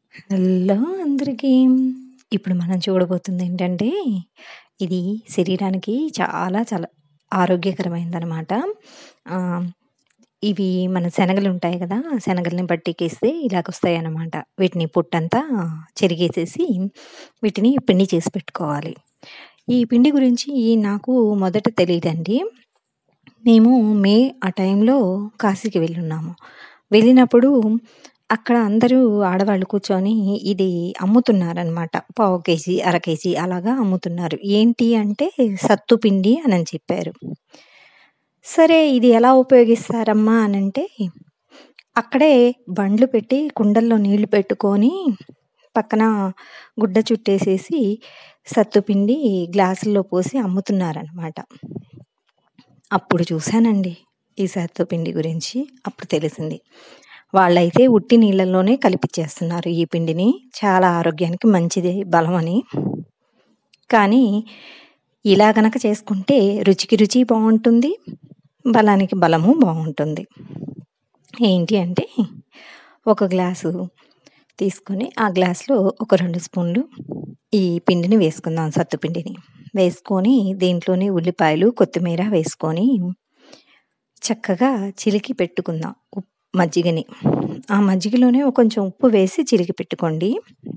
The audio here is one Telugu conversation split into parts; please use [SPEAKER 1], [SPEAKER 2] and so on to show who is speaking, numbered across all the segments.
[SPEAKER 1] హలో అందరికీ. ఇప్పుడు మనం చూడబోతుందేంటంటే, ఇది శరీరానికి చాలా చాలా ఆరోగ్యకరమైనదనమాట. ఆహ్, ఇవి మన శనగలుంటాయి గదా! శనగల్ని బట్టికేస్తే ఇలాగొస్తాయనమాట. వీటిని పొట్టంతా చెరిగేసేసి, వీటిని పిండి చేసి పెట్టుకోవాలి. ఈ పిండి గురించి నాకు మొదట తెలీదండి. మేము మే ఆ టైంలో కాశీకి వెళ్ళున్నాము. వెళ్ళినప్పుడు అక్కడ అందరూ ఆడవాళ్ళు కూర్చొని ఇది అమ్ముతున్నారనమాట. పావు కేజీ, అర కేజీ అలాగా అమ్ముతున్నారు. ఏంటి అంటే సత్తు పిండి అనని చెప్పారు. సరే ఇది ఎలా ఉపయోగిస్తారమ్మా అనంటే, అక్కడే బండ్లు పెట్టి కుండల్లో నీళ్లు పెట్టుకొని, పక్కన గుడ్డ చుట్టేసేసి సత్తుపిండి గ్లాసుల్లో పోసి అమ్ముతున్నారనమాట. అప్పుడు చూసానండి ఈ సత్తుపిండి గురించి. అప్పుడు తెలిసింది. వాళ్ళైతే ఉట్టి నీళ్ళల్లోనే కలిపిచ్చేస్తున్నారు ఈ పిండిని. చాలా ఆరోగ్యానికి మంచిది, బలమని. కానీ ఇలా గనక చేసుకుంటే రుచికి రుచి బావుంటుంది. బలానికి బలము బావుంటుంది. ఏంటి అంటే, ఒక గ్లాసు తీసుకొని, ఆ గ్లాస్‌లో ఒక 2 స్పూన్లు ఈ పిండిని వేసుకుందాం సత్తుపిండిని. వేసుకొని దీంట్లోనే ఉల్లిపాయలు, కొత్తిమీర వేసుకొని, చక్కగా చిలికి పెట్టుకుందాం ఉప్ మజ్జిగని. ఆ మజ్జిగలోనే కొంచెం ఉప్పు వేసి చిలికి పెట్టుకోండి.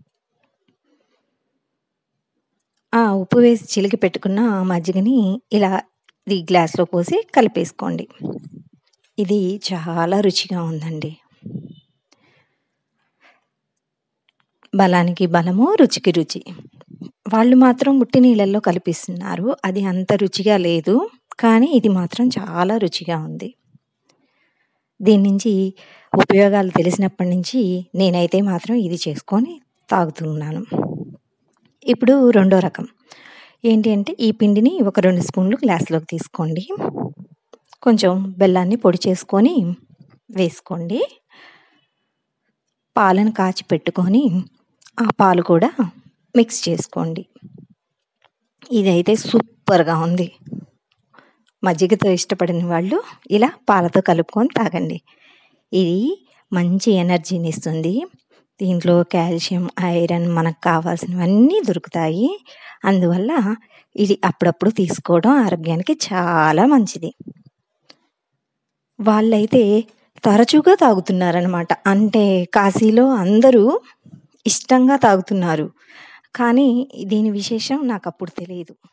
[SPEAKER 1] ఆ ఉప్పు వేసి చిలికి పెట్టుకున్న ఆ మజ్జిగని ఇలా ఈ గ్లాస్‌లో పోసి కలిపేసుకోండి. ఇది చాలా రుచిగా ఉందండి. బలానికి బలము, రుచికి రుచి. వాళ్ళు మాత్రం ఉట్టి నీళ్ళల్లో కలిపిస్తున్నారు. అది అంత రుచిగా లేదు. కానీ ఇది మాత్రం చాలా రుచిగా ఉంది. దీని నుంచి ఉపయోగాలు తెలిసినప్పటి నుంచి నేనైతే మాత్రం ఇది చేసుకొని తాగుతూ ఉన్నాను. ఇప్పుడు రెండో రకం. ఏంటి అంటే, ఈ పిండిని ఒక 2 స్పూన్లు గ్లాస్‌లోకి తీసుకోండి. కొంచెం బెల్లాన్ని పొడి చేసుకొని వేసుకోండి. పాలను కాచి పెట్టుకొని, ఆ పాలు కూడా మిక్స్ చేసుకోండి. ఇదైతే సూపర్‌గా ఉంది. మజ్జిగతో ఇష్టపడని వాళ్ళు ఇలా పాలతో కలుపుకొని తాగండి. ఇది మంచి ఎనర్జీనిస్తుంది. దీంట్లో కాల్షియం, ఐరన్ మనకు కావాల్సినవన్నీ దొరుకుతాయి. అందువల్ల ఇది అప్పుడప్పుడు తీసుకోవడం ఆరోగ్యానికి చాలా మంచిది. వాళ్ళైతే తరచుగా తాగుతున్నారనమాట. అంటే కాశీలో అందరూ ఇష్టంగా తాగుతున్నారు. కానీ దీని విశేషం నాకప్పుడు తెలీదు.